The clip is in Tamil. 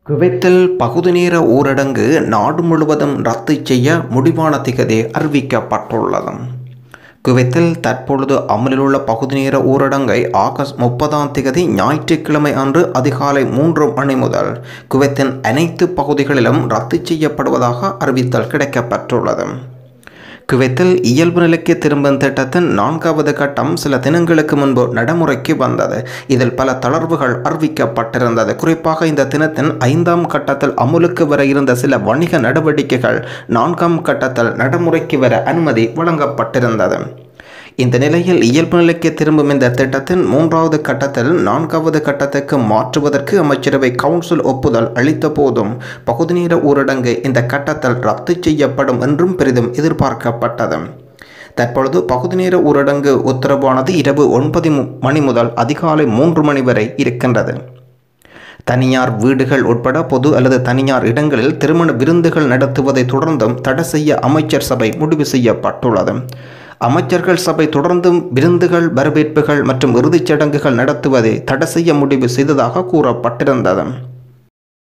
குவைத்தில் பகுதி நேர ஊரடங்கு நாடு முழுவதும் ரத்து செய்ய முடிவான திகதி அறிவிக்கப்பட்டுள்ளது குவைத்தில் தற்பொழுது அமலிலுள்ள பகுதி நேர ஊரடங்கை ஆகஸ்ட் முப்பதாம் திகதி ஞாயிற்றுக்கிழமை அன்று அதிகாலை மூன்று மணி முதல் குவைத்தின் அனைத்து பகுதிகளிலும் ரத்து செய்யப்படுவதாக அறிவித்தல் கிடைக்கப்பட்டுள்ளது குவைத்தில் இயல்பு நிலைக்கு திரும்பும் திட்டத்தின் நான்காவது கட்டம் சில தினங்களுக்கு முன்பு நடைமுறைக்கு வந்தது இதில் பல தளர்வுகள் அறிவிக்கப்பட்டிருந்தது குறிப்பாக இந்த தினத்தின் ஐந்தாம் கட்டத்தில் அமுலுக்கு வர இருந்த சில வணிக நடவடிக்கைகள் நான்காம் கட்டத்தில் நடைமுறைக்கு வர அனுமதி வழங்கப்பட்டிருந்தது இந்த நிலையில் இயல்பு நிலைக்கு திரும்பும் இந்த திட்டத்தின் மூன்றாவது கட்டத்தில் நான்காவது கட்டத்துக்கு மாற்றுவதற்கு அமைச்சரவை கவுன்சில் ஒப்புதல் அளித்த போதும் பகுதி நேர ஊரடங்கு இந்த கட்டத்தில் ரத்து செய்யப்படும் என்றும் பெரிதும் எதிர்பார்க்கப்பட்டது தற்பொழுது பகுதி நேர ஊரடங்கு உத்தரவானது இரவு ஒன்பது மணி முதல் அதிகாலை மூன்று மணி வரை இருக்கின்றது தனியார் வீடுகள் உட்பட பொது அல்லது தனியார் இடங்களில் திருமண விருந்துகள் நடத்துவதை தொடர்ந்தும் தடை செய்ய அமைச்சர் சபை முடிவு செய்யப்பட்டுள்ளது அமைச்சர்கள் சபை தொடர்ந்தும் விருந்துகள் வரவேற்புகள் மற்றும் இறுதிச் சடங்குகள் நடத்துவதை தடை செய்ய முடிவு செய்ததாக கூறப்பட்டிருந்தது